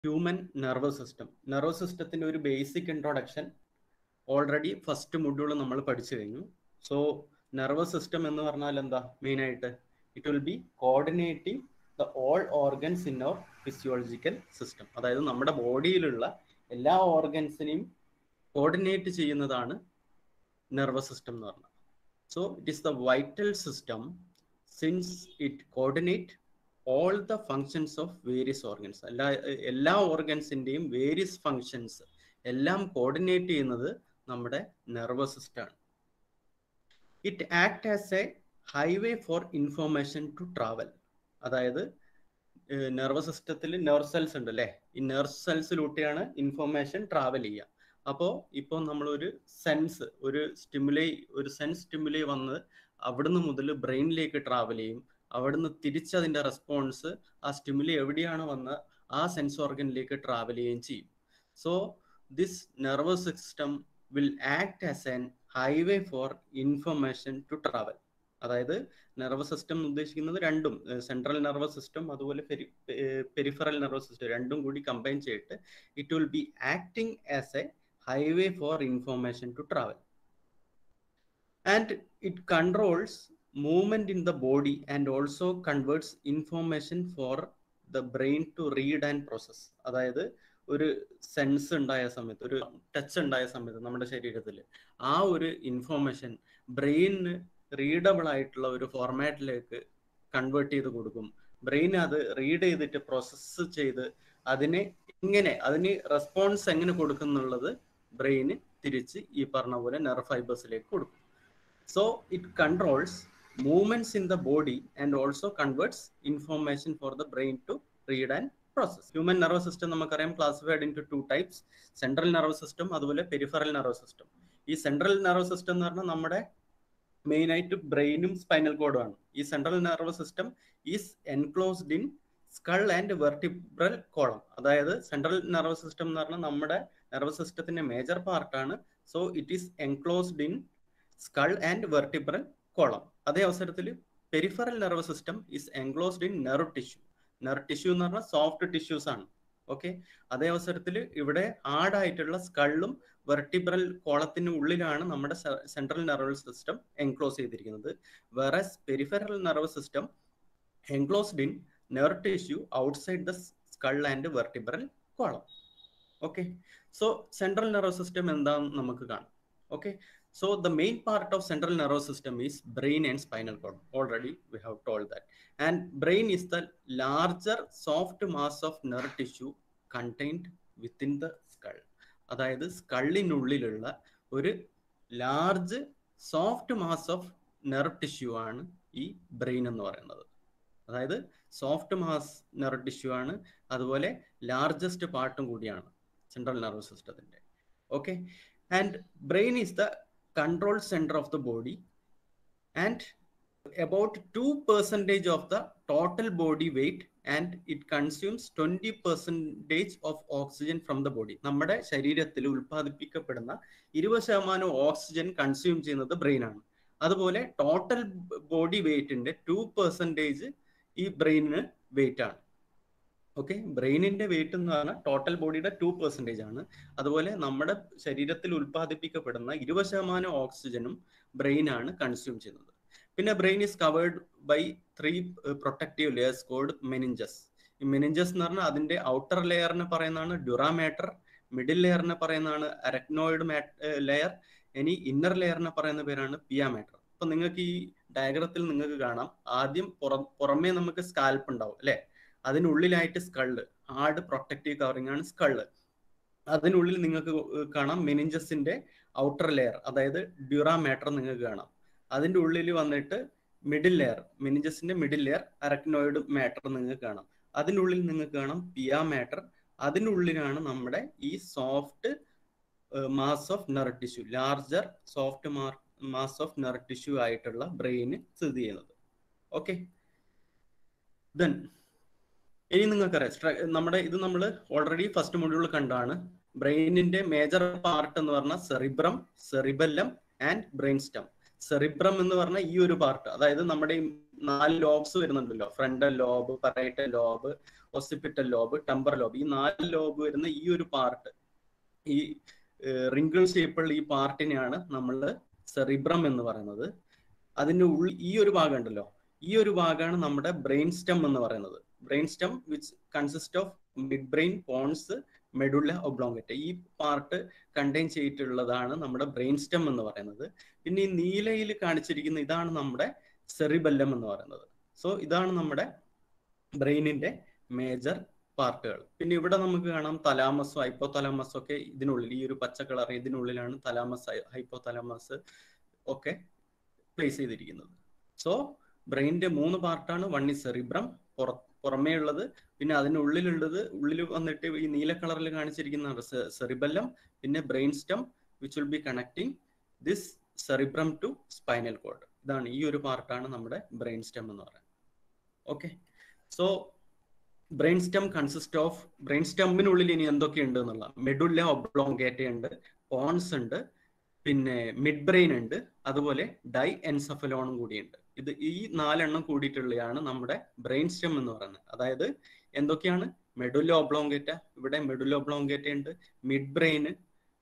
Human nervous system nervous സിസ്റ്റത്തിന്റെ ഒരു basic introduction already first module നമ്മൾ പഠിച്ചു കഴിഞ്ഞു സോ നെർവസ് സിസ്റ്റം എന്ന് പറഞ്ഞാൽ എന്താ മെയിൻ ആയിട്ട് it will be coordinating the all organs in our physiological system അതായത് നമ്മുടെ ബോഡിയിലുള്ള എല്ലാ ഓർഗൻസിനെയും കോർഡിനേറ്റ് ചെയ്യുന്നതാണ് നെർവസ് സിസ്റ്റം എന്ന് പറഞ്ഞാൽ so it is the vital system since it coordinate all the functions of various organs എല്ലാ എല്ലാ ഓർഗൻസിൻ്റെയും വേരിയസ് ഫങ്ഷൻസ് എല്ലാം കോർഡിനേറ്റ് ചെയ്യുന്നത് നമ്മുടെ നെർവസ് സിസ്റ്റം ആണ് it act as a highway for information to travel അതായത് നെർവസ് സിസ്റ്റത്തിൽ നെർവ് സെൽസ് ഉണ്ട് അല്ലേ ഈ നെർവ് സെൽസിലൂടെയാണ് ഇൻഫോർമേഷൻ ട്രാവൽ ചെയ്യുക അപ്പോൾ ഇപ്പോൾ നമ്മളൊരു സെൻസ് ഒരു സ്റ്റിമുലൈ ഒരു സെൻസ് സ്റ്റിമുലൈ വന്ന് അവിടുന്ന് മുതൽ ബ്രെയിനിലേക്ക് ട്രാവൽ ചെയ്യും അവിടുന്ന് തിരിച്ചതിൻ്റെ റെസ്പോൺസ് ആ സ്റ്റിമുലൈ എവിടെയാണ് വന്ന് ആ സെൻസ് ഓർഗനിലേക്ക് ട്രാവൽ ചെയ്യുകയും ചെയ്യും so this nervous system will act as an highway for information to travel അതായത് നെർവസ് സിസ്റ്റം ഉദ്ദേശിക്കുന്നത് രണ്ടും സെൻട്രൽ നെർവസ് സിസ്റ്റം അതുപോലെ പെരിഫറൽ നെർവസ് സിസ്റ്റം രണ്ടും കൂടി കമ്പൈൻ ചെയ്തിട്ട് it will be acting as a highway for information to travel and it controls movement in the body and also converts information for the brain to read and process അതായത് ഒരു sense ഉണ്ടായ സമയത്ത് ഒരു touch ഉണ്ടായ സമയത്ത് നമ്മുടെ ശരീരത്തിൽ ആ ഒരു ഇൻഫോർമേഷൻ ബ്രെയിനിന് റീഡബിൾ ആയിട്ടുള്ള ഒരു ഫോർമാറ്റിലേക്ക് കൺവേർട്ട് ചെയ്ത് കൊടുക്കും ബ്രെയിൻ അത് റീഡ് ചെയ്തിട്ട് പ്രോസസ്സ് ചെയ്ത് അതിനെ എങ്ങനെ അതിന് റെസ്പോൺസ് എങ്ങനെ കൊടുക്കുന്നുള്ളത് ബ്രെയിന് തിരിച്ച് ഈ പറഞ്ഞ പോലെ നെർവ് ഫൈബേഴ്സിലേക്ക് കൊടുക്കും so it controls movements in the body and also converts information for the brain to read and process human nervous system നമുക്കറിയാം classified into two types central nervous system അതുപോലെ peripheral nervous system ഈ central nervous system എന്ന് പറഞ്ഞാൽ നമ്മുടെ main ആയിട്ട് ബ്രെയിനും spinal കോഡും ആണ് ഈ central nervous system is enclosed in skull and vertebral column അതായത് സെൻട്രൽ നെർവസ് സിസ്റ്റം എന്ന് പറഞ്ഞാൽ നമ്മുടെ നെർവസ് സിസ്റ്റത്തിന്റെ മേജർ പാർട്ടാണ് so it is enclosed in skull and vertebral column അതേ അവസരത്തിൽ peripheral nervous system is enclosed in nerve tissue nerve tissue എന്ന് പറഞ്ഞാൽ സോഫ്റ്റ് ടിഷ്യൂസ് ആണ് ഓക്കെ അതേ അവസരത്തിൽ ഇവിടെ ഹാർഡായിട്ടുള്ള സ്കള്ളും വെർട്ടിബ്രൽ കോളത്തിന് ഉള്ളിലാണ് നമ്മുടെ സെൻട്രൽ നെർവസ് സിസ്റ്റം എൻക്ലോസ് ചെയ്തിരിക്കുന്നത് whereas peripheral nervous system enclosed in nerve tissue outside the skull and vertebral column okay so central nervous system എന്താണെന്ന് നമുക്ക് കാണാം okay so the main part of central nervous system is brain and spinal cord already we have told that and brain is the larger soft mass of nerve tissue contained within the skull അതായത് സ്കള്ളിനുള്ളിലുള്ള ഒരു large soft mass of nerve tissue ആണ് ഈ brain എന്ന് പറയുന്നത് അതായത് soft mass nerve tissue ആണ് അതുപോലെ ലാർജസ്റ്റ് പാർട്ടും കൂടിയാണ് സെൻട്രൽ നെർവസ് സിസ്റ്റത്തിന്റെ okay and brain is the control center of the body and about 2 percentage of the total body weight and it consumes 20 percentage of oxygen from the body നമ്മുടെ ശരീരത്തിൽ ഉൽപ്പാദിപ്പിക്കപ്പെടുന്ന ഇരുപത് ശതമാനം oxygen consume ചെയ്യുന്നത് brain ആണ് അതുപോലെ total body വെയിറ്റിന്റെ two percentage ഈ ബ്രെയിനിന് വെയിറ്റ് ആണ് ഓക്കെ ബ്രെയിനിന്റെ വെയിറ്റ് എന്ന് പറഞ്ഞാൽ ടോട്ടൽ ബോഡിയുടെ ടു പെർസെൻറ്റേജ് ആണ് അതുപോലെ നമ്മുടെ ശരീരത്തിൽ ഉൽപ്പാദിപ്പിക്കപ്പെടുന്ന ഇരുപത് ശതമാനം ഓക്സിജനും ബ്രെയിൻ ആണ് കൺസ്യൂം ചെയ്യുന്നത് പിന്നെ brain is covered by three protective layers called meninges ഈ മെനിഞ്ചസ് എന്ന് പറഞ്ഞാൽ അതിന്റെ ഔട്ടർ ലെയറിനെ പറയുന്നതാണ് ഡ്യൂറാമേറ്റർ മിഡിൽ ലെയറിനെ പറയുന്നതാണ് അരക്നോയിഡ് ലെയർ ഇനി ഇന്നർ ലെയറിനെ പറയുന്ന പേരാണ് പിയാമേറ്റർ അപ്പൊ നിങ്ങൾക്ക് ഈ ഡയഗ്രത്തിൽ നിങ്ങൾക്ക് കാണാം ആദ്യം പുറമേ നമുക്ക് സ്കാൽപ്പ് ഉണ്ടാവും അല്ലെ അതിനുള്ളിലായിട്ട് സ്കള്ള് ഹാർഡ് പ്രൊട്ടക്റ്റീവ് കവറിംഗ് ആണ് സ്കള്ള് അതിനുള്ളിൽ നിങ്ങൾക്ക് കാണാം മെനിഞ്ചസിന്റെ ഔട്ടർ ലെയർ അതായത് ഡ്യൂറാമേറ്റർ നിങ്ങൾക്ക് കാണാം അതിന്റെ ഉള്ളിൽ വന്നിട്ട് മിഡിൽ ലെയർ മെനിഞ്ചസിന്റെ മിഡിൽ ലെയർ അരക്നോയിഡ് മാറ്റർ നിങ്ങൾക്ക് കാണാം അതിനുള്ളിൽ നിങ്ങൾക്ക് കാണാം പിയാമേറ്റർ അതിനുള്ളിലാണ് നമ്മുടെ ഈ soft mass of nerve tissue larger soft mass of nerve tissue ആയിട്ടുള്ള ബ്രെയിന് സ്ഥിതി ചെയ്യുന്നത് ഓക്കെ ദെൻ ഇനി നിങ്ങൾക്കറിയാം നമ്മുടെ ഇത് നമ്മൾ ഓൾറെഡി ഫസ്റ്റ് മൊഡ്യൂൾ കണ്ടാണ് ബ്രെയിനിന്റെ മേജർ പാർട്ട് എന്ന് പറഞ്ഞാൽ cerebrum cerebellum and brain stem cerebrum എന്ന് പറഞ്ഞാൽ ഈ ഒരു പാർട്ട് അതായത് നമ്മുടെ നാല് ലോബ്സ് വരുന്നുണ്ടല്ലോ frontal lobe parietal lobe occipital lobe temporal lobe ഈ നാല് ലോബ് വരുന്ന ഈ ഒരു പാർട്ട് ഈ റിങ്കിൾ ഷേപ്പുള്ള ഈ പാർട്ടിനെയാണ് നമ്മൾ സെറിബ്രം എന്ന് പറയുന്നത് അതിന്റെ ഉള്ളിൽ ഈ ഒരു ഭാഗം ഉണ്ടല്ലോ ഈ ഒരു ഭാഗമാണ് നമ്മുടെ ബ്രെയിൻ സ്റ്റം എന്ന് പറയുന്നത് brain stem which consist of mid brain pons medulla oblongata ഈ പാർട്ട് കണ്ടെയ്ൻ ചെയ്തിട്ടുള്ളതാണ് നമ്മുടെ ബ്രെയിൻ സ്റ്റം എന്ന് പറയുന്നത് പിന്നെ ഈ നീലയിൽ കാണിച്ചിരിക്കുന്ന ഇതാണ് നമ്മുടെ സെറിബെല്ലം എന്ന് പറയുന്നത് സോ ഇതാണ് നമ്മുടെ ബ്രെയിനിന്റെ മേജർ പാർട്ടുകൾ പിന്നെ ഇവിടെ നമുക്ക് കാണാം തലാമസോ ഹൈപ്പോ തലാമസോ ഒക്കെ ഇതിനുള്ളിൽ ഈ ഒരു പച്ച കളർ ഇതിനുള്ളിലാണ് തലാമസ് ഹൈപ്പോ തലാമസ് ഒക്കെ പ്ലേസ് ചെയ്തിരിക്കുന്നത് സോ ബ്രെയിനിന്റെ മൂന്ന് പാർട്ടാണ് വൺ ഈ സെറിബ്രം പുറ പുറമേ ഉള്ളത് പിന്നെ അതിനുള്ളിലുള്ളത് ഉള്ളിൽ വന്നിട്ട് ഈ നീല കളറിൽ കാണിച്ചിരിക്കുന്ന സെറിബെല്ലം പിന്നെ brain stem which will be connecting this cerebrum to spinal cord ഇതാണ് ഈ ഒരു പാർട്ടാണ് നമ്മുടെ ബ്രെയിൻ സ്റ്റം എന്ന് പറയുന്നത് okay so brain stem consist of brain സ്റ്റമ്മിനുള്ളിൽ ഇനി എന്തൊക്കെയുണ്ട് എന്നുള്ള മെഡുല്ല ഒബ്ലോങ്കേറ്റ ഉണ്ട് പോൺസ് ഉണ്ട് പിന്നെ മിഡ് ബ്രെയിൻ ഉണ്ട് അതുപോലെ ഡൈ എൻസഫലോണും കൂടിയുണ്ട് ഇത് ഈ നാലെണ്ണം കൂടിയിട്ടുള്ളതാണ് നമ്മുടെ ബ്രെയിൻ സ്റ്റം എന്ന് പറയുന്നത് അതായത് എന്തൊക്കെയാണ് മെഡുല്ല ഒബ്ലോങ്കേറ്റ ഇവിടെ മെഡുല്ല ഒബ്ലോങ്കേറ്റ ഉണ്ട് മിഡ് ബ്രെയിന്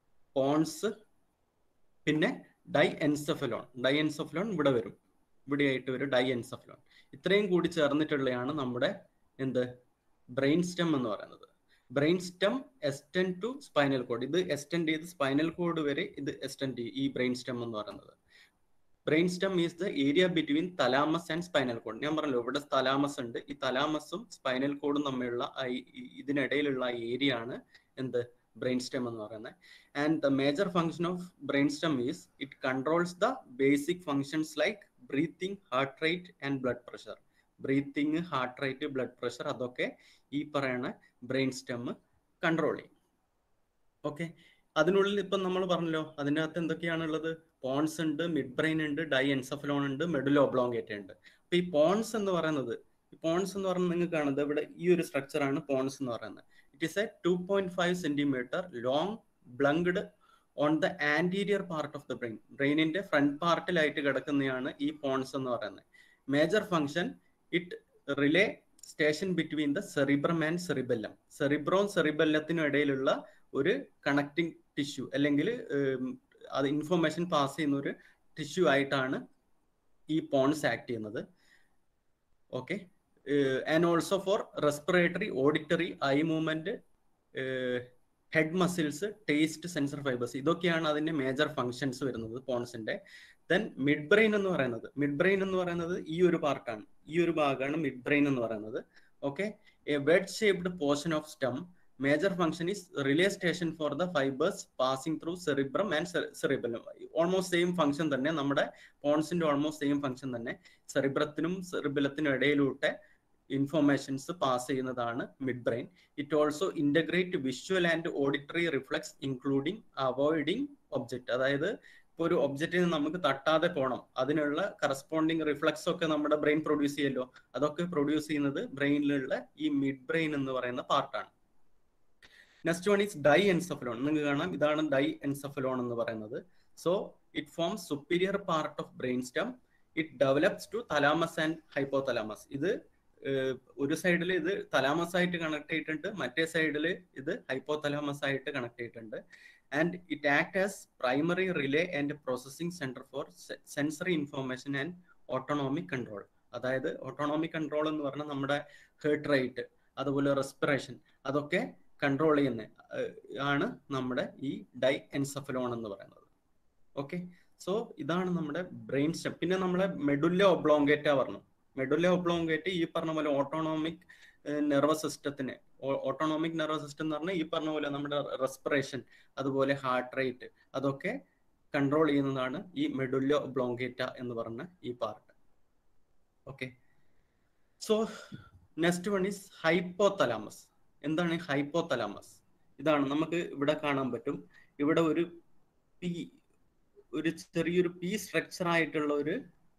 പോൺസ് പിന്നെ ഡൈ എൻസഫലോൺ ഡൈ എൻസഫലോൺ ഇവിടെ വരും ഇവിടെ ആയിട്ട് വരും ഡൈ എൻസഫലോൺ ഇത്രയും കൂടി ചേർന്നിട്ടുള്ളതാണ് നമ്മുടെ എന്ത് ബ്രെയിൻ സ്റ്റം എന്ന് പറയുന്നത് brain stem extend to spinal cord ഇത് എസ്റ്റെൻഡ് ചെയ്ത് സ്പൈനൽ കോഡ് വരെ ഇത് എസ്റ്റെൻഡ് ചെയ്യും ഈ ബ്രെയിൻ സ്റ്റം എന്ന് പറയുന്നത് brain stem is the area between thalamus and spinal cord ഞാൻ പറഞ്ഞല്ലോ ഇവിടെ തലാമസ് ഉണ്ട് ഈ തലാമസും സ്പൈനൽ കോഡും തമ്മിലുള്ള ഇതിനിടയിലുള്ള ഏരിയ ആണ് എന്ത് ബ്രെയിൻ സ്റ്റം എന്ന് പറയുന്നത് and the major function of brain stem is it controls the basic functions like breathing heart rate and blood pressure breathing heart rate blood pressure അതൊക്കെ ഈ പറയുന്ന ബ്രെയിൻ സ്റ്റം കൺട്രോൾ ചെയ്യും okay അതിനുള്ളിൽ ഇപ്പം നമ്മൾ പറഞ്ഞല്ലോ അതിൻ്റെ അകത്ത് എന്തൊക്കെയാണ് ഉള്ളത് പോൺസ് ഉണ്ട് മിഡ് ബ്രെയിൻ ഉണ്ട് ഡൈ എൻസഫലോൺ ഉണ്ട് മെഡുലോ ഒബ്ലോങ്കേറ്റ ഉണ്ട് അപ്പൊ ഈ പോൺസ് എന്ന് പറയുന്നത് ഈ പോൺസ് എന്ന് പറയുന്നത് നിങ്ങൾക്ക് കാണുന്നത് ഇവിടെ ഈ ഒരു സ്ട്രക്ചർ ആണ് പോൺസ് എന്ന് പറയുന്നത് it is a two point five centimetre long bulged on the anterior part of the brain ബ്രെയിനിന്റെ ഫ്രണ്ട് പാർട്ടിലായിട്ട് കിടക്കുന്നതാണ് ഈ പോൺസ് എന്ന് പറയുന്നത് major function it relay station between the cerebrum and cerebellum cerebrum സെറിബെല്ലത്തിനും ഇടയിലുള്ള ഒരു കണക്റ്റിംഗ് ടിഷ്യൂ അല്ലെങ്കിൽ അത് ഇൻഫർമേഷൻ പാസ് ചെയ്യുന്ന ഒരു ടിഷ്യൂ ആയിട്ടാണ് ഈ പോൺസ് ആക്ട് ചെയ്യുന്നത് okay and also for respiratory auditory eye movement head muscles taste sensor fibres ഇതൊക്കെയാണ് അതിന്റെ മേജർ ഫങ്ഷൻസ് വരുന്നത് പോൺസിന്റെ ദെൻ മിഡ് ബ്രെയിൻ എന്ന് പറയുന്നത് മിഡ് ബ്രെയിൻ എന്ന് പറയുന്നത് ഈ ഒരു പാർട്ടാണ് ഈ ഒരു ഭാഗമാണ് മിഡ് ബ്രെയിൻ എന്ന് പറയുന്നത് okay a wedge shaped portion of stem major function is relay station for the fibres passing through cerebrum and cerebellum almost same function തന്നെ നമ്മുടെ പോൺസിന്റെ ഓൾമോസ്റ്റ് സെയിം ഫംഗ്ഷൻ തന്നെ സെറിബ്രത്തിനും സെറിബലത്തിനും ഇടയിലൂടെ ഇൻഫോർമേഷൻസ് പാസ് ചെയ്യുന്നതാണ് mid brain it also integrate visual and auditory reflex including avoiding object അതായത് ഇപ്പോൾ ഒരു ഒബ്ജക്റ്റിന് നമുക്ക് തട്ടാതെ പോകണം അതിനുള്ള കറസ്പോണ്ടിങ് റിഫ്ലക്സ് ഒക്കെ നമ്മുടെ ബ്രെയിൻ പ്രൊഡ്യൂസ് ചെയ്യല്ലോ അതൊക്കെ പ്രൊഡ്യൂസ് ചെയ്യുന്നത് ബ്രെയിനിലുള്ള ഈ മിഡ് ബ്രെയിൻ എന്ന് പറയുന്ന പാർട്ടാണ് next one is diencephalon നിങ്ങൾക്ക് കാണാം ഇതാണ് ഡൈ എൻസഫലോൺ എന്ന് പറയുന്നത് so it forms superior part of brain stem it develops to thalamus and hypothalamus ഇത് ഒരു സൈഡിൽ ഇത് തലാമസ് ആയിട്ട് കണക്ട് ചെയ്തിട്ടുണ്ട് മറ്റേ സൈഡിൽ ഇത് ഹൈപ്പോ തലാമസ് ആയിട്ട് കണക്ട് ചെയ്തിട്ടുണ്ട് and it act as primary relay and processing centre for sensory information and autonomic control അതായത് ഓട്ടോണോമിക് കൺട്രോൾ എന്ന് പറഞ്ഞാൽ നമ്മുടെ ഹേർട്ട് റേറ്റ് അതുപോലെ റെസ്പിറേഷൻ അതൊക്കെ കൺട്രോൾ ചെയ്യുന്ന ആണ് നമ്മുടെ ഈ ഡൈ എൻസഫലോൺ എന്ന് പറയുന്നത് ഓക്കെ സോ ഇതാണ് നമ്മുടെ ബ്രെയിൻ സ്റ്റം പിന്നെ നമ്മുടെ മെഡുല്ല ഒബ്ലോങ്കേറ്റ പറഞ്ഞു മെഡുല്ല ഒബ്ലോങ്കേറ്റ് ഈ പറഞ്ഞ പോലെ ഓട്ടോണോമിക് നെർവസ് സിസ്റ്റത്തിന് ഓട്ടോണോമിക് നെർവസ് സിസ്റ്റം എന്ന് പറഞ്ഞാൽ ഈ പറഞ്ഞ പോലെ നമ്മുടെ റെസ്പിറേഷൻ അതുപോലെ ഹാർട്ട് റേറ്റ് അതൊക്കെ കൺട്രോൾ ചെയ്യുന്നതാണ് ഈ മെഡുല്ല ഒബ്ലോങ്കേറ്റ എന്ന് പറഞ്ഞ ഈ part okay so next one is hypothalamus എന്താണ് ഹൈപ്പോതലാമസ് ഇതാണ് നമുക്ക് ഇവിടെ കാണാൻ പറ്റും ഇവിടെ ഒരു പി ഒരു ചെറിയൊരു പി സ്ട്രക്ചർ ആയിട്ടുള്ള ഒരു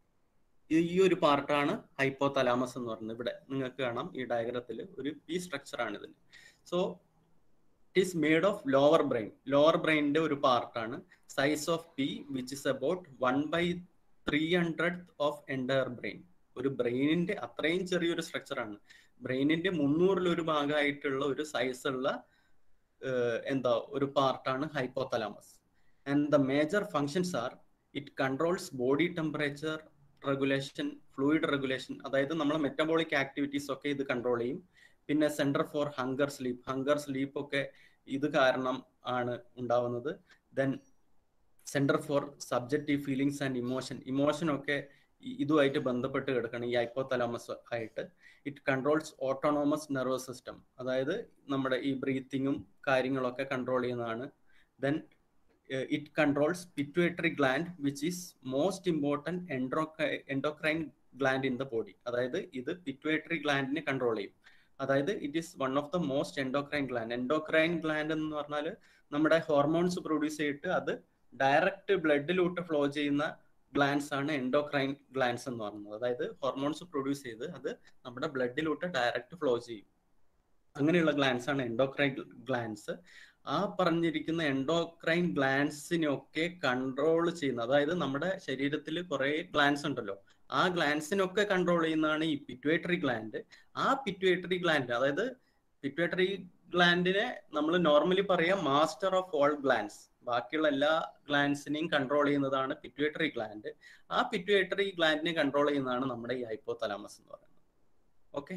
ഈ ഒരു പാർട്ടാണ് ഹൈപ്പോതലാമസ് എന്ന് പറയുന്നത് ഇവിടെ നിങ്ങൾക്ക് കാണാം ഈ ഡയഗ്രത്തിൽ ഒരു പി സ്ട്രക്ചർ ആണ് ഇതിന് so it is made of lower brain lower ബ്രെയിനിന്റെ ഒരു പാർട്ടാണ് size of pea which is about one by three hundred of entire brain ഒരു ബ്രെയിനിന്റെ അത്രയും ചെറിയൊരു സ്ട്രക്ചറാണ് ബ്രെയിനിന്റെ മുന്നൂറിലൊരു ഭാഗമായിട്ടുള്ള ഒരു സൈസുള്ള എന്താ ഒരു പാർട്ടാണ് hypothalamus and the major functions are it controls body temperature regulation fluid regulation അതായത് നമ്മളെ മെറ്റബോളിക് ആക്ടിവിറ്റീസ് ഒക്കെ ഇത് കൺട്രോൾ ചെയ്യും പിന്നെ centre for hunger sleep hunger sleep ഒക്കെ ഇത് കാരണം ആണ് ഉണ്ടാവുന്നത് then centre for subjective feelings and emotion emotion ഒക്കെ ഇതുമായിട്ട് ബന്ധപ്പെട്ട് കിടക്കണം ഈ ഹൈപ്പോതലാമസ് ആയിട്ട് it controls autonomous nervous system അതായത് നമ്മുടെ ഈ ബ്രീത്തിങ്ങും കാര്യങ്ങളൊക്കെ കൺട്രോൾ ചെയ്യുന്നതാണ് then it controls pituitary gland which is most important endocrine endocrine gland in the body അതായത് ഇത് പിറ്റുവേറ്ററി ഗ്ലാൻഡിനെ കൺട്രോൾ ചെയ്യും അതായത് it is one of the most endocrine gland endocrine gland എന്ന് പറഞ്ഞാൽ നമ്മുടെ ഹോർമോൺസ് പ്രൊഡ്യൂസ് ചെയ്തിട്ട് അത് ഡയറക്റ്റ് ബ്ലഡിലോട്ട് ഫ്ലോ ചെയ്യുന്ന ഗ്ലാൻസ് ആണ് എൻഡോക്രൈൻ ഗ്ലാൻസ് എന്ന് പറയുന്നത് അതായത് ഹോർമോൺസ് പ്രൊഡ്യൂസ് ചെയ്ത് അത് നമ്മുടെ ബ്ലഡിലോട്ട് ഡയറക്റ്റ് ഫ്ലോ ചെയ്യും അങ്ങനെയുള്ള ഗ്ലാൻസ് ആണ് എൻഡോക്രൈൻ ഗ്ലാൻസ് ആ പറഞ്ഞിരിക്കുന്ന എൻഡോക്രൈൻ ഗ്ലാൻസിനൊക്കെ കൺട്രോൾ ചെയ്യുന്ന അതായത് നമ്മുടെ ശരീരത്തിൽ കുറെ ഗ്ലാൻസ് ഉണ്ടല്ലോ ആ ഗ്ലാൻസിനൊക്കെ കൺട്രോൾ ചെയ്യുന്നതാണ് ഈ പിറ്റുവേറ്ററി ഗ്ലാൻഡ് ആ പിറ്റുവേറ്ററി ഗ്ലാൻഡ് അതായത് പിറ്റുവേറ്ററി ഗ്ലാൻഡിനെ നമ്മൾ നോർമലി പറയാം മാസ്റ്റർ ഓഫ് ഓൾ ഗ്ലാൻസ് ബാക്കിയുള്ള എല്ലാ ഗ്ലാൻസിനെയും കൺട്രോൾ ചെയ്യുന്നതാണ് പിറ്റുവേറ്ററി ഗ്ലാൻഡ് ആ പിറ്റുവേറ്ററി ഗ്ലാൻഡിനെ കൺട്രോൾ ചെയ്യുന്നതാണ് നമ്മുടെ ഈ ഹൈപ്പോ തലാമസ് എന്ന് പറയുന്നത് ഓക്കെ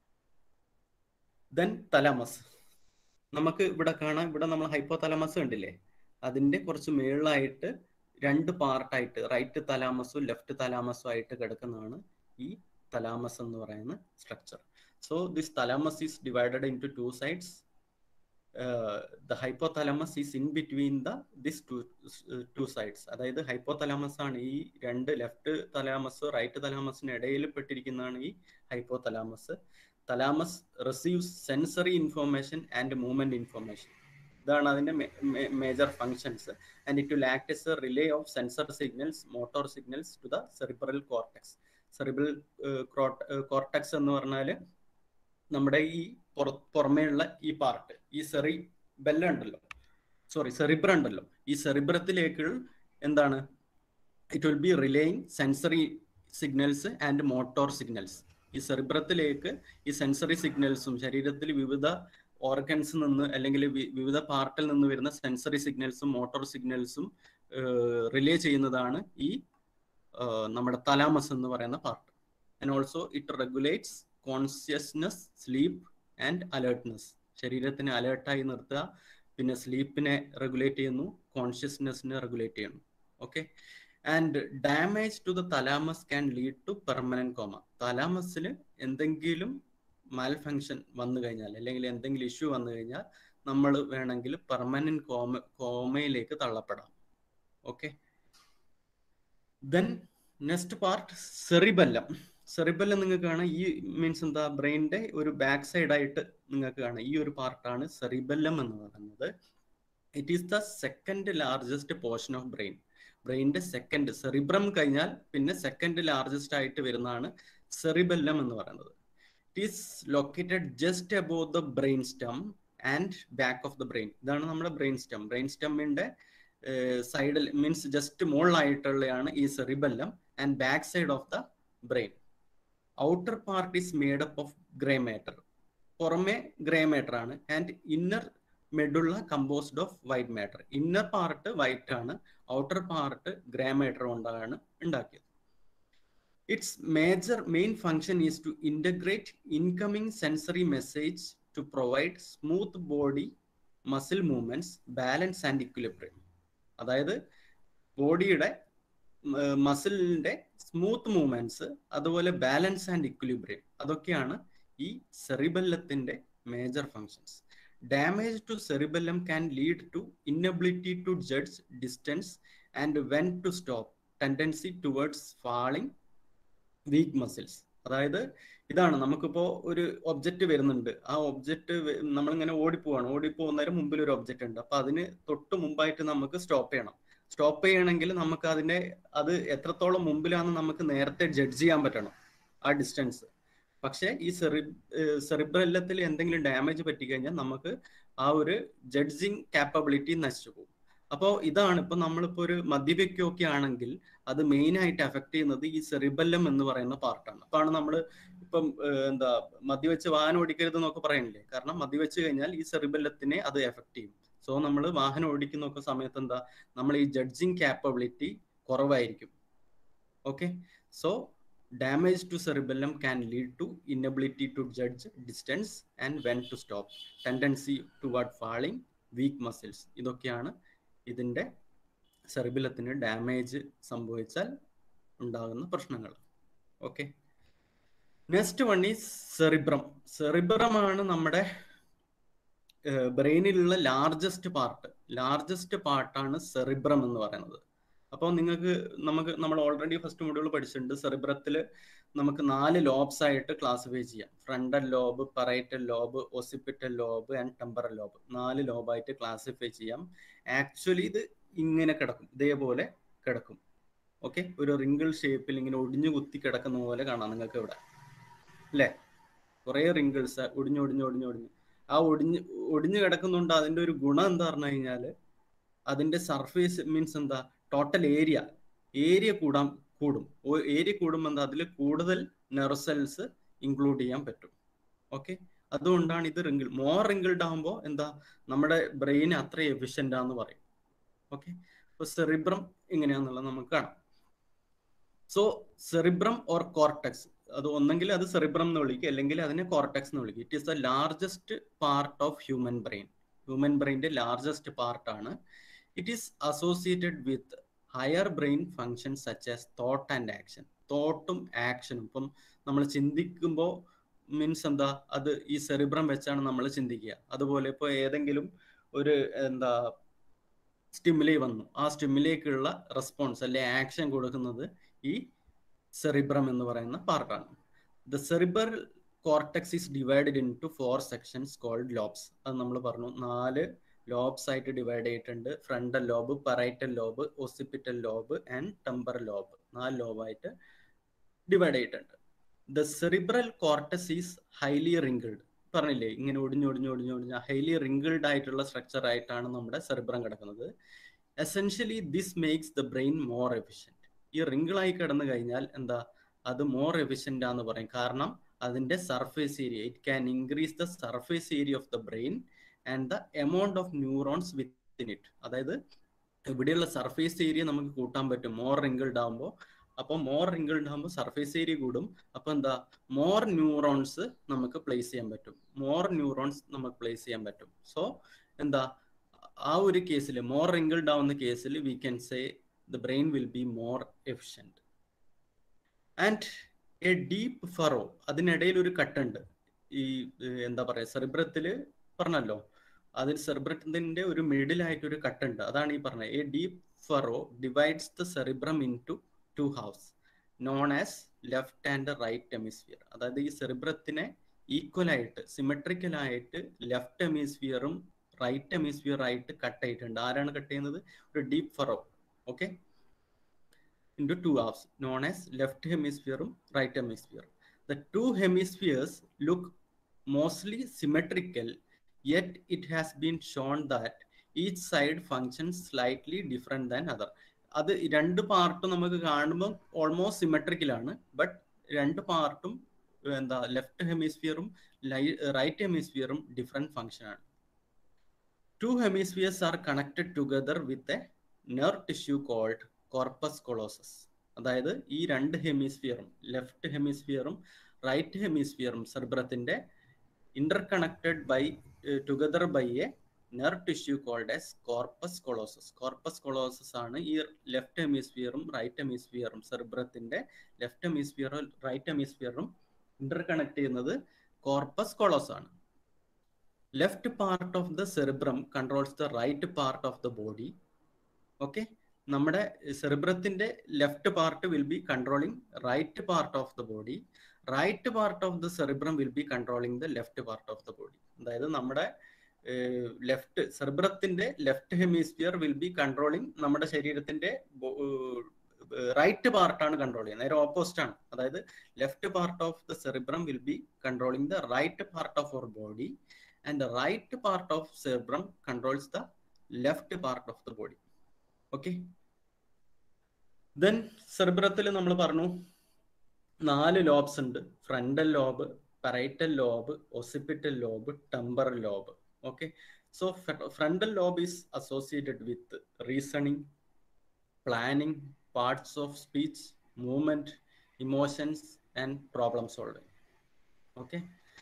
ദെൻ തലാമസ് നമുക്ക് ഇവിടെ കാണാം ഇവിടെ നമ്മൾ ഹൈപ്പോ തലാമസ് കണ്ടില്ലേ അതിന്റെ കുറച്ച് മേളിലായിട്ട് രണ്ട് പാർട്ടായിട്ട് റൈറ്റ് തലാമസും ലെഫ്റ്റ് തലാമസും ആയിട്ട് കിടക്കുന്നതാണ് ഈ തലാമസ് എന്ന് പറയുന്ന structure so this thalamus is divided into two sides the hypothalamus is in between the this two two sides അതായത് ഹൈപ്പോതലാമസ് ആണ് ഈ രണ്ട് ലെഫ്റ്റ് തലാമസ് റൈറ്റ് തലാമസിന് ഇടയിൽ പെട്ടിരിക്കുന്നതാണ് ഈ hypothalamus thalamus receives sensory information and movement information ഇതാണ് അതിന്റെ major functions and it will act as a relay of sensor signals motor signals to the cerebral cortex cerebral cortex എന്ന് പറഞ്ഞാൽ നമ്മുടെ ഈ പുറമേയുള്ള ഈ പാർട്ട് ഈ സെറി ബെല്ല ഉണ്ടല്ലോ സോറി സെറിബ്ര ഉണ്ടല്ലോ ഈ സെറിബ്രത്തിലേക്ക് എന്താണ് it will be relaying sensory signals and motor signals ഈ സെറിബ്രത്തിലേക്ക് ഈ സെൻസറി സിഗ്നൽസും ശരീരത്തിൽ വിവിധ ഓർഗൻസ് നിന്ന് അല്ലെങ്കിൽ വിവിധ പാർട്ടിൽ നിന്ന് വരുന്ന സെൻസറി സിഗ്നൽസും മോട്ടോർ സിഗ്നൽസും റിലേ ചെയ്യുന്നതാണ് ഈ നമ്മുടെ തലാമസ് എന്ന് പറയുന്ന part and also it regulates consciousness sleep and alertness ശരീരത്തിനെ അലേർട്ടായി നിർത്തുക പിന്നെ സ്ലീപ്പിനെ റെഗുലേറ്റ് ചെയ്യുന്നു കോൺഷ്യസ്നെസ്സിനെ റെഗുലേറ്റ് ചെയ്യുന്നു okay and damage to the thalamus can lead to permanent coma തലാമസിൽ എന്തെങ്കിലും മാൽ ഫങ്ഷൻ വന്നു കഴിഞ്ഞാൽ അല്ലെങ്കിൽ എന്തെങ്കിലും ഇഷ്യൂ വന്നു കഴിഞ്ഞാൽ നമ്മൾ വേണമെങ്കിൽ പെർമനന്റ് കോമ കോമയിലേക്ക് തള്ളപ്പെടാം okay then next part cerebellum cerebellum നിങ്ങൾക്ക് കാണാം ഈ മീൻസ് എന്താ ബ്രെയിനിന്റെ ഒരു ബാക്ക് സൈഡ് ആയിട്ട് നിങ്ങൾക്ക് കാണാം ഈ ഒരു പാർട്ടാണ് സെറിബെല്ലം എന്ന് പറയുന്നത് it is the second largest portion of brain ബ്രെയിനിന്റെ സെക്കൻഡ് സെറിബ്രം കഴിഞ്ഞാൽ പിന്നെ സെക്കൻഡ് ലാർജസ്റ്റ് ആയിട്ട് വരുന്നതാണ് സെറിബെല്ലം എന്ന് പറയുന്നത് it is located just above the brain stem and back of the brain ഇതാണ് നമ്മുടെ ബ്രെയിൻ സ്റ്റം ബ്രെയിൻ സ്റ്റമ്മിന്റെ സൈഡിൽ മീൻസ് ജസ്റ്റ് മുകളിലായിട്ടുള്ളതാണ് ഈ cerebellum and back side of the brain outer part is made up of grey matter പുറമെ grey matter ആണ് and inner medulla composed of white matter inner part white ആണ് outer part grey matter കൊണ്ടാണ് ഉണ്ടാക്കിയത് its major main function is to integrate incoming sensory message to provide smooth body muscle movements balance and equilibrium അതായത് ബോഡിയുടെ മസിലിന്റെ smooth movements അതുപോലെ balance and equilibrium അതൊക്കെയാണ് ഈ സെറിബെല്ലത്തിന്റെ major functions damage to cerebellum can lead to inability to judge distance and when to stop tendency towards falling weak muscles അതായത് ഇതാണ് നമുക്കിപ്പോ ഒരു ഒബ്ജക്റ്റ് വരുന്നുണ്ട് ആ ഒബ്ജക്റ്റ് നമ്മളിങ്ങനെ ഓടിപ്പോവാണ് ഓടിപ്പോകുന്നതിന് മുമ്പിൽ ഒരു ഒബ്ജക്റ്റ് ഉണ്ട് അപ്പൊ അതിന് തൊട്ട് മുമ്പായിട്ട് നമുക്ക് സ്റ്റോപ്പ് ചെയ്യണം സ്റ്റോപ്പ് ചെയ്യണമെങ്കിൽ നമുക്ക് അതിന്റെ അത് എത്രത്തോളം മുമ്പിലാണെന്ന് നമുക്ക് നേരത്തെ ജഡ്ജ് ചെയ്യാൻ പറ്റണം ആ ഡിസ്റ്റൻസ് പക്ഷേ ഈ സെറി സെറിബ്രല്ലത്തിൽ എന്തെങ്കിലും ഡാമേജ് പറ്റിക്കഴിഞ്ഞാൽ നമുക്ക് ആ ഒരു ജഡ്ജിങ് കാപ്പബിലിറ്റി നശിച്ചു പോകും അപ്പോൾ ഇതാണ് ഇപ്പൊ നമ്മളിപ്പോ ഒരു മദ്യപിക്കുകയൊക്കെ ആണെങ്കിൽ അത് മെയിൻ ആയിട്ട് എഫക്ട് ചെയ്യുന്നത് ഈ സെറിബല്ലം എന്ന് പറയുന്ന പാർട്ടാണ് അപ്പൊ ആണ് നമ്മൾ ഇപ്പം ഏഹ്, എന്താ മദ്യവെച്ച് വാഹനം ഓടിക്കരുത് എന്നൊക്കെ പറയണില്ലേ കാരണം മദ്യവെച്ച് കഴിഞ്ഞാൽ ഈ സെറിബല്ലത്തിനെ അത് എഫക്ട് ചെയ്യും സോ നമ്മൾ വാഹനം ഓടിക്കുന്നൊക്കെ സമയത്ത് എന്താ നമ്മൾ ഈ ജഡ്ജിങ് ക്യാപ്പബിലിറ്റി കുറവായിരിക്കും okay so damage to cerebellum can lead to inability to judge distance and when to stop tendency toward falling weak muscles ഇതൊക്കെയാണ് ഇതിൻ്റെ സെറിബിലത്തിന് ഡാമേജ് സംഭവിച്ചാൽ ഉണ്ടാകുന്ന പ്രശ്നങ്ങൾ ഓക്കെ നെക്സ്റ്റ് വൺ ഈ സെറിബ്രം സെറിബ്രമാണ് നമ്മുടെ ബ്രെയിനിലുള്ള ലാർജസ്റ്റ് പാർട്ട് ലാർജസ്റ്റ് പാർട്ടാണ് സെറിബ്രം എന്ന് പറയുന്നത് അപ്പോൾ നിങ്ങൾക്ക് നമുക്ക് നമ്മൾ ഓൾറെഡി ഫസ്റ്റ് മൊഡ്യൂൾ പഠിച്ചിട്ടുണ്ട് സെറിബ്രത്തിൽ നമുക്ക് നാല് ലോബ്സ് ആയിട്ട് ക്ലാസിഫൈ ചെയ്യാം frontal lobe parietal lobe occipital lobe and temporal lobe നാല് ലോബായിട്ട് ക്ലാസിഫൈ ചെയ്യാം ആക്ച്വലി ഇത് ഇങ്ങനെ കിടക്കും ഇതേപോലെ കിടക്കും ഓക്കെ ഒരു റിങ്കിൾ ഷേപ്പിൽ ഇങ്ങനെ ഒടിഞ്ഞു കുത്തി കിടക്കുന്ന പോലെ കാണാം നിങ്ങൾക്ക് ഇവിടെ അല്ലേ കുറേ റിങ്കിൾസ് ഒടിഞ്ഞു ഒടിഞ്ഞു ഒടിഞ്ഞു ഒടിഞ്ഞു ആ ഒടിഞ്ഞ് ഒടിഞ്ഞു കിടക്കുന്നുണ്ട് അതിന്റെ ഒരു ഗുണം എന്താ പറഞ്ഞു കഴിഞ്ഞാല് അതിന്റെ സർഫേസ് മീൻസ് എന്താ ടോട്ടൽ ഏരിയ ഏരിയ കൂടാൻ കൂടും ഏരിയ കൂടുമ്പോൾ എന്താ അതിൽ കൂടുതൽ നെർവ് സെൽസ് ഇൻക്ലൂഡ് ചെയ്യാൻ പറ്റും ഓക്കെ അതുകൊണ്ടാണ് ഇത് റിങ്കിൾ മോർ റിങ്കിൾഡ് ആകുമ്പോൾ എന്താ നമ്മുടെ ബ്രെയിൻ അത്ര എഫിഷ്യൻ്റ് ആന്ന് പറയും ഓക്കെ അപ്പൊ സെറിബ്രം എങ്ങനെയാന്നുള്ളത് നമുക്ക് കാണാം സോ സെറിബ്രം ഓർ കോർട്ടക്സ് അത് ഒന്നെങ്കിൽ അത് സെറിബ്രം എന്ന് വിളിക്കുക അല്ലെങ്കിൽ അതിനെ കോർട്ടക്സ് എന്ന് വിളിക്കുക it is the largest part of human brain human ബ്രെയിൻ്റെ ലാർജസ്റ്റ് പാർട്ടാണ് it is associated with higher brain function such as thought and action തോട്ടും ആക്ഷനും ഇപ്പം നമ്മൾ ചിന്തിക്കുമ്പോൾ മീൻസ് എന്താ അത് ഈ സെറിബ്രം വെച്ചാണ് നമ്മൾ ചിന്തിക്കുക അതുപോലെ ഇപ്പോൾ ഏതെങ്കിലും ഒരു എന്താ സ്റ്റിമുലേ വന്നു ആ സ്റ്റിമുലേക്കുള്ള റെസ്പോൺസ് അല്ലെ ആക്ഷൻ കൊടുക്കുന്നത് ഈ സെറിബ്രം എന്ന് പറയുന്ന പാർട്ടാണ് the cerebral cortex is divided into four sections called lobes അത് നമ്മൾ പറഞ്ഞു നാല് ലോബ്സ് ആയിട്ട് ഡിവൈഡ് ചെയ്തിട്ടുണ്ട് frontal lobe parietal lobe occipital lobe and temporal lobe നാല് ലോബായിട്ട് ഡിവൈഡ് ചെയ്തിട്ടുണ്ട് the cerebral cortex is highly wrinkled പറഞ്ഞില്ലേ ഇങ്ങനെ ഒടിഞ്ഞ് ഒടിഞ്ഞ് ഒടിഞ്ഞ് ഒടിഞ്ഞ് ഹൈലി റിങ്കിൾഡ് ആയിട്ടുള്ള സ്ട്രക്ചർ ആയിട്ടാണ് നമ്മുടെ സെറിബ്രം കിടക്കുന്നത് essentially this makes the brain more efficient ഈ റിങ്കിളായി കിടന്നു കഴിഞ്ഞാൽ എന്താ അത് മോർ എഫിഷ്യൻ്റ് ആന്ന് പറയും കാരണം അതിന്റെ surface area it can increase the surface area of the brain and the amount of neurons within it അതായത് ഇവിടെയുള്ള സർഫേസ് ഏരിയ നമുക്ക് കൂട്ടാൻ പറ്റും മോർ റിങ്കിൾഡ് ആകുമ്പോൾ അപ്പോൾ മോർ റിങ്കിൾഡ് ആകുമ്പോൾ സർഫേസ് ഏരിയ കൂടും അപ്പോൾ എന്താ മോർ ന്യൂറോൺസ് നമുക്ക് പ്ലേസ് ചെയ്യാൻ പറ്റും മോർ ന്യൂറോൺസ് നമുക്ക് പ്ലേസ് ചെയ്യാൻ പറ്റും സോ എന്താ ആ ഒരു കേസിൽ മോർ റിങ്കിൾഡ് ആവുന്ന കേസിൽ we can say the brain will be more efficient and a deep furrow അതിനിടയിൽ ഒരു കട്ടുണ്ട് ഈ എന്താ പറയുക സെറിബ്രത്തിൽ പറഞ്ഞല്ലോ അതിൽ സെറിബ്രത്തിന്റെ ഒരു മിഡിലായിട്ട് ഒരു കട്ടുണ്ട് അതാണ് ഈ പറഞ്ഞത് a deep furrow divides the cerebrum into two halves known as left and right hemisphere അതായത് ഈ സെറിബ്രത്തിനെ ഈക്വൽ ആയിട്ട് സിമെട്രിക്കൽ ആയിട്ട് ലെഫ്റ്റ് ഹെമിസ്ഫിയറും റൈറ്റ് ഹെമിസ്ഫിയർ ആയിട്ട് കട്ട് ചെയ്തിട്ടുണ്ട് ആരാണ് കട്ട് ചെയ്യുന്നത് ഒരു deep furrow okay into two halves known as left hemisphere right hemisphere the two hemispheres look mostly symmetrical yet it has been shown that each side functions slightly different than other അത് രണ്ട് പാർട്ടും നമുക്ക് കാണുമ്പോൾ almost സിമെട്രിക്കലാണ് but രണ്ട് പാർട്ടും എന്താ left ഹെമിസ്ഫിയറും right ഹെമിസ്ഫിയറും ഡിഫറെൻറ്റ് ഫങ്ഷനാണ് two hemispheres are connected together with a nerve tissue called corpus callosum അതായത് ഈ രണ്ട് ഹെമിസ്ഫിയറും ലെഫ്റ്റ് ഹെമിസ്ഫിയറും റൈറ്റ് ഹെമിസ്ഫിയറും സെർബ്രത്തിന്റെ interconnected by together by a nerve tissue called as corpus callosum corpus callosum ആണ് ഈ ലെഫ്റ്റ് ഹെമിസ്ഫിയറും റൈറ്റ് ഹെമിസ്ഫിയറും സെർബ്രത്തിന്റെ ലെഫ്റ്റ് ഹെമിസ്ഫിയറും റൈറ്റ് ഹെമിസ്ഫിയറും ഇന്റർകണക്ട് ചെയ്യുന്നത് കോർപ്പസ് കൊളോസ് ആണ് left part of the cerebrum controls the right part of the body okay നമ്മുടെ സെറിബ്രത്തിന്റെ left part will be controlling right part of the body right part of the cerebrum will be controlling the left part of the body അതായത് നമ്മുടെ left സെറിബ്രത്തിന്റെ left hemisphere will be controlling നമ്മുടെ ശരീരത്തിന്റെ right പാർട്ടാണ് control ചെയ്യുന്നത് നേരെ opposite ആണ് അതായത് left part of the cerebrum will be controlling the right part of our body and the right part of cerebrum controls the left part of the body okay then സെറിബ്രത്തിൽ നമ്മൾ പറഞ്ഞു നാല് lobes ഉണ്ട് frontal lobe parietal lobe, occipital lobe, temporal lobe. Okay, so frontal lobe is associated with reasoning, planning, parts of speech, movement, emotions, and problem solving. Okay,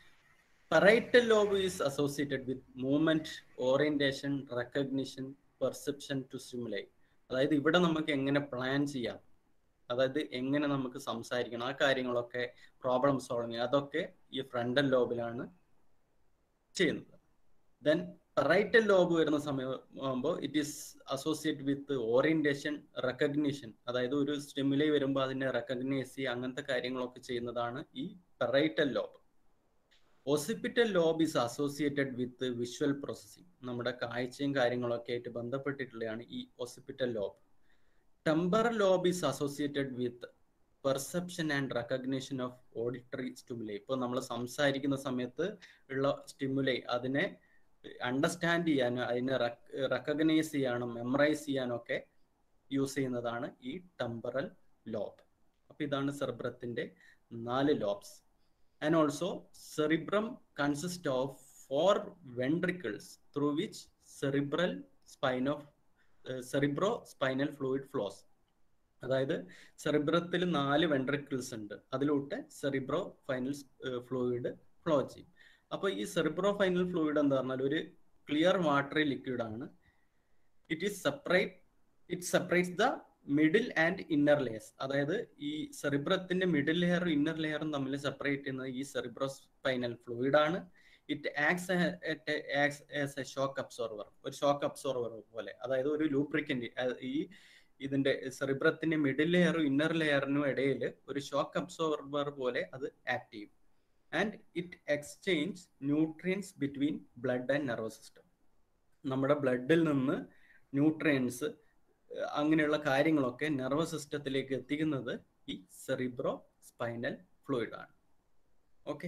parietal lobe is associated with movement, orientation, recognition, perception to stimuli. അതായത് ഇവിടെ നമുക്ക് എങ്ങനെ plan ചെയ്യാം അതായത് എങ്ങനെ നമുക്ക് സംസാരിക്കണം ആ കാര്യങ്ങളൊക്കെ പ്രോബ്ലം സോൾവിങ് അതൊക്കെ ഈ ഫ്രണ്ടൽ ലോബിലാണ് ചെയ്യുന്നത് ദെൻ റൈറ്റൽ ലോബ് വരുന്ന സമയമാകുമ്പോൾ it is associate with orientation recognition അതായത് ഒരു സ്റ്റിമുലൈ വരുമ്പോൾ അതിനെ റെക്കഗ്നൈസ് ചെയ്യുക അങ്ങനത്തെ കാര്യങ്ങളൊക്കെ ചെയ്യുന്നതാണ് ഈ parietal lobe occipital lobe is associated with visual processing നമ്മുടെ കാഴ്ചയും കാര്യങ്ങളൊക്കെ ആയിട്ട് ബന്ധപ്പെട്ടിട്ടുള്ളതാണ് ഈ occipital lobe temporal lobe is associated with perception and recognition of auditory stimuli ഇപ്പോൾ നമ്മൾ സംസാരിക്കുന്ന സമയത്ത് ഉള്ള സ്റ്റിമുലൈ അതിനെ അണ്ടർസ്റ്റാൻഡ് ചെയ്യാനും അതിനെ റെക്കഗ്നൈസ് ചെയ്യാനും മെമ്മറൈസ് ചെയ്യാനും ഒക്കെ യൂസ് ചെയ്യുന്നതാണ് ഈ ടെമ്പറൽ ലോബ് അപ്പോൾ ഇതാണ് സെറിബ്രത്തിന്റെ നാല് lobes and also cerebrum consist of four ventricles through which cerebral spine of cerebrospinal fluid flows അതായത് സെറിബ്രത്തിൽ നാല് വെൻട്രിക്കിൾസ് ഉണ്ട് അതിലൂട്ട് സെറിബ്രോ ഫൈനൽ ഫ്ലൂയിഡ് ഫ്ലോ ചെയ്യും അപ്പോൾ ഈ സെറിബ്രോ ഫൈനൽ ഫ്ലൂയിഡ് എന്താ പറഞ്ഞാൽ ഒരു ക്ലിയർ വാട്ടറി ലിക്വിഡ് ആണ് it is separate it separates the middle and inner layers അതായത് ഈ സെറിബ്രത്തിന്റെ മിഡിൽ ലെയറും ഇന്നർ ലെയറും തമ്മിൽ സെപ്പറേറ്റ് ചെയ്യുന്നത് ഈ സെറിബ്രോ സ്പൈനൽ ഫ്ലൂയിഡ് ആണ് it acts acts as a shock absorber ഒരു ഷോക്ക് അബ്സോർവർ പോലെ അതായത് ഒരു ലൂബ്രിക്കന്റ് ഈ ഇതിന്റെ സെറിബ്രത്തിന്റെ മിഡിൽ ലെയറും ഇന്നർ ലെയറിനും ഇടയിൽ ഒരു ഷോക്ക് അബ്സോർബർ പോലെ അത് ആക്ട് ചെയ്യും and it exchange nutrients between blood and nervous system നമ്മുടെ ബ്ലഡിൽ നിന്ന് ന്യൂട്രിയൻസ് അങ്ങനെയുള്ള കാര്യങ്ങളൊക്കെ നെർവസ് സിസ്റ്റത്തിലേക്ക് എത്തിക്കുന്നത് ഈ സെറിബ്രോ സ്പൈനൽ ഫ്ലൂയിഡ് ആണ് ഓക്കെ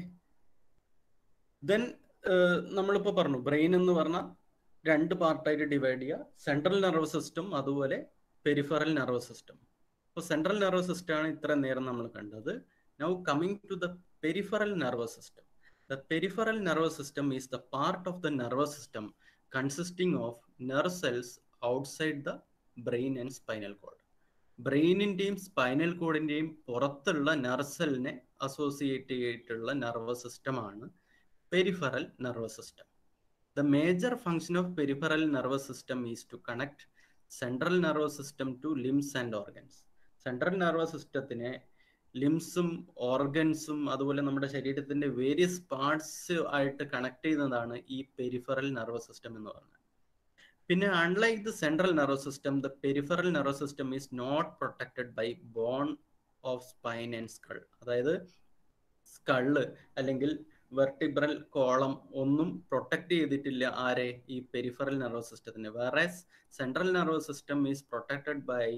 ദെൻ നമ്മളിപ്പോൾ പറഞ്ഞു ബ്രെയിൻ എന്ന് പറഞ്ഞാൽ രണ്ട് പാർട്ടായിട്ട് ഡിവൈഡ് ചെയ്യുക സെൻട്രൽ നെർവസ് സിസ്റ്റം അതുപോലെ പെരിഫറൽ നെർവസ് സിസ്റ്റം അപ്പോൾ സെൻട്രൽ നെർവസ് സിസ്റ്റം ആണ് ഇത്ര നേരം നമ്മൾ കണ്ടത് now coming to the peripheral nervous system the peripheral nervous system is the part of the nervous system consisting of nerve cells outside the brain and spinal cord ബ്രെയിനിന്റെയും spinal കോഡിന്റെയും പുറത്തുള്ള nerve സെല്ലിനെ associate ചെയ്തിട്ടുള്ള nervous സിസ്റ്റമാണ് peripheral nervous system the major function of peripheral nervous system is to connect central nervous system to limbs and organs central nervous സിസ്റ്റത്തിനെ ലിംസും ഓർഗൻസും അതുപോലെ നമ്മുടെ ശരീരത്തിന്റെ വേരിയസ് പാർട്സ് ആയിട്ട് കണക്ട് ചെയ്യുന്നതാണ് ഈ പെരിഫറൽ നെർവസ് സിസ്റ്റം എന്ന് പറയുന്നത് പിന്നെ unlike the central nervous system the peripheral nervous system is not protected by bone of spine and skull അതായത് സ്കള് അല്ലെങ്കിൽ വെർട്ടിബ്രൽ കോളം ഒന്നും പ്രൊട്ടക്ട് ചെയ്തിട്ടില്ല ആരെ ഈ പെരിഫറൽ നെർവസ് സിസ്റ്റത്തിന് വേറെ central nervous system is protected by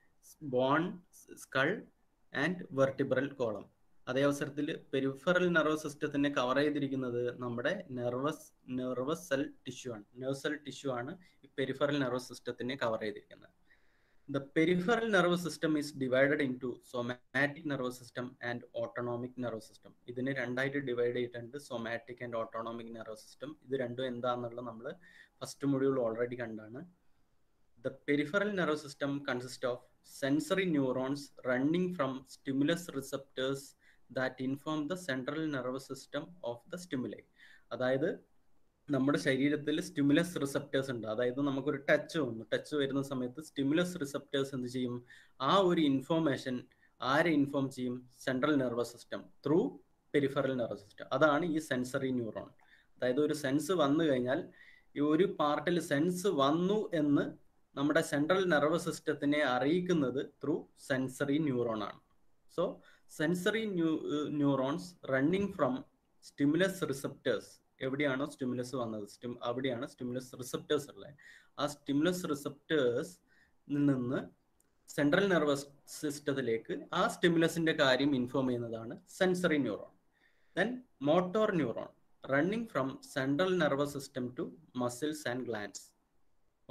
bone skull and vertebral column അതേ അവസരത്തിൽ പെരിഫറൽ നെർവസ് സിസ്റ്റത്തിനെ കവർ ചെയ്തിരിക്കുന്നത് നമ്മുടെ നെർവസ് നെർവസ് സെൽ ടിഷ്യൂ ആണ് നെർവ് സെൽ ടിഷ്യൂ ആണ് ഈ പെരിഫറൽ നെർവസ് സിസ്റ്റത്തിനെ കവർ ചെയ്തിരിക്കുന്നത് the peripheral nervous system is divided into somatic nervous system and autonomic nervous system ഇതിനെ രണ്ടായിട്ട് ഡിവൈഡ് ചെയ്തിട്ടുണ്ട് somatic and autonomic nervous system ഇത് രണ്ടും എന്താണെന്നുള്ളത് നമ്മൾ ഫസ്റ്റ് മൊഡ്യൂൾ ഓൾറെഡി കണ്ടാണ് the peripheral nervous system consist of sensory neurons running from stimulus receptors that inform the central nervous system of the stimuli അതായത് നമ്മുടെ ശരീരത്തിൽ സ്റ്റിമുലസ് റിസപ്റ്റേഴ്സ് ഉണ്ട് അതായത് നമുക്കൊരു ടച്ച് വന്നു ടച്ച് വരുന്ന സമയത്ത് സ്റ്റിമുലസ് റിസപ്റ്റേഴ്സ് എന്ത് ചെയ്യും ആ ഒരു ഇൻഫോർമേഷൻ ആരെ ഇൻഫോം ചെയ്യും central nervous system through peripheral nervous system അതാണ് ഈ സെൻസറി ന്യൂറോൺ അതായത് ഒരു സെൻസ് വന്നു കഴിഞ്ഞാൽ ഈ ഒരു പാർട്ടിൽ സെൻസ് വന്നു എന്ന് നമ്മുടെ സെൻട്രൽ നെർവസ് സിസ്റ്റത്തിനെ അറിയിക്കുന്നത് ത്രൂ സെൻസറി ന്യൂറോൺ ആണ് so sensory neurons running from stimulus receptors എവിടെയാണോ സ്റ്റിമുലസ് വന്നത് സ്റ്റിം അവിടെയാണ് സ്റ്റിമുലസ് റിസപ്റ്റേഴ്സ് ഉള്ളത് ആ സ്റ്റിമുലസ് റിസപ്റ്റേഴ്സ് നിന്ന് സെൻട്രൽ നെർവസ് സിസ്റ്റത്തിലേക്ക് ആ സ്റ്റിമുലസിന്റെ കാര്യം ഇൻഫോം ചെയ്യുന്നതാണ് sensory neuron then motor neuron running from central nervous system to muscles and glands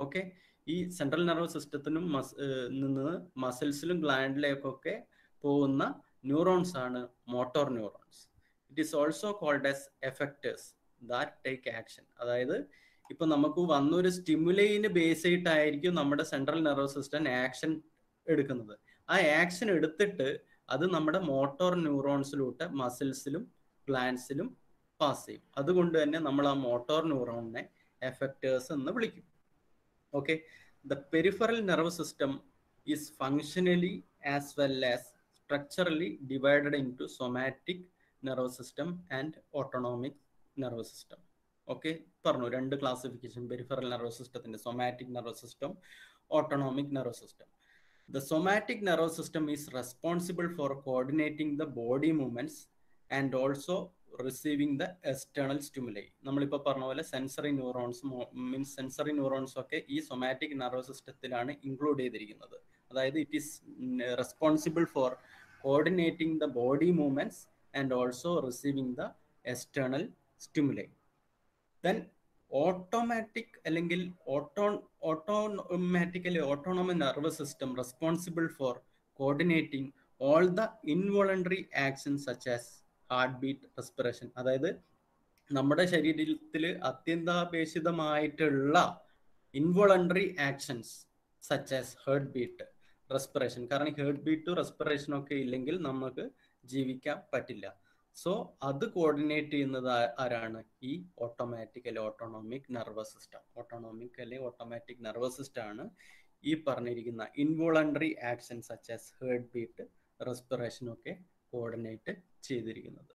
okay ഈ സെൻട്രൽ നെർവസ് സിസ്റ്റത്തിനും മസ് നിന്ന് മസിൽസിലും ഗ്ലാൻഡിലേക്കൊക്കെ പോകുന്ന ന്യൂറോൺസ് ആണ് motor neurons it is also called as effectors that take action അതായത് ഇപ്പൊ നമുക്ക് വന്നൊരു സ്റ്റിമുലൈന് ബേസ് ചെയ്തിട്ടായിരിക്കും നമ്മുടെ സെൻട്രൽ നെർവസ് സിസ്റ്റം ആക്ഷൻ എടുക്കുന്നത് ആ ആക്ഷൻ എടുത്തിട്ട് അത് നമ്മുടെ മോട്ടോർ ന്യൂറോൺസിലൂടെ മസിൽസിലും ഗ്ലാൻസിലും പാസ് ചെയ്യും അതുകൊണ്ട് തന്നെ നമ്മൾ ആ മോട്ടോർ ന്യൂറോണിനെ എഫക്റ്റേഴ്സ് എന്ന് വിളിക്കും okay the peripheral nervous system is functionally as well as structurally divided into somatic nervous system and autonomic nervous system okay പറഞ്ഞു രണ്ട് ക്ലാസിഫിക്കേഷൻ പെരിഫറൽ നെർവസ് സിസ്റ്റത്തിന്റെ somatic nervous system autonomic nervous system the somatic nervous system is responsible for coordinating the body movements and also receiving the external stimuli നമ്മളിപ്പോൾ പറഞ്ഞ പോലെ sensory neurons means sensory neurons ഒക്കെ ഈ somatic nervous സിസ്റ്റത്തിലാണ് include ചെയ്തിരിക്കുന്നത് അതായത് it is responsible for coordinating the body movements and also receiving the external stimuli then automatic അല്ലെങ്കിൽ auto automatically autonomous nervous system responsible for coordinating all the involuntary action such as heart beat respiration അതായത് നമ്മുടെ ശരീരത്തിൽ അത്യന്താപേക്ഷിതമായിട്ടുള്ള involuntary actions such as heart beat respiration കാരണം heart ബീറ്റും റെസ്പിറേഷനും ഒക്കെ ഇല്ലെങ്കിൽ നമുക്ക് ജീവിക്കാൻ പറ്റില്ല സോ അത് കോർഡിനേറ്റ് ചെയ്യുന്നത് ആരാണ് ഈ ഓട്ടോമാറ്റിക് അല്ലെ ഓട്ടോണോമിക് നെർവസ് സിസ്റ്റം ഓട്ടോണോമിക് അല്ലെ ഓട്ടോമാറ്റിക് നെർവസ് സിസ്റ്റം ആണ് ഈ പറഞ്ഞിരിക്കുന്ന involuntary action such as heart beat respiration ഒക്കെ കോർഡിനേറ്റ് ചെയ്തിരിക്കുന്നത്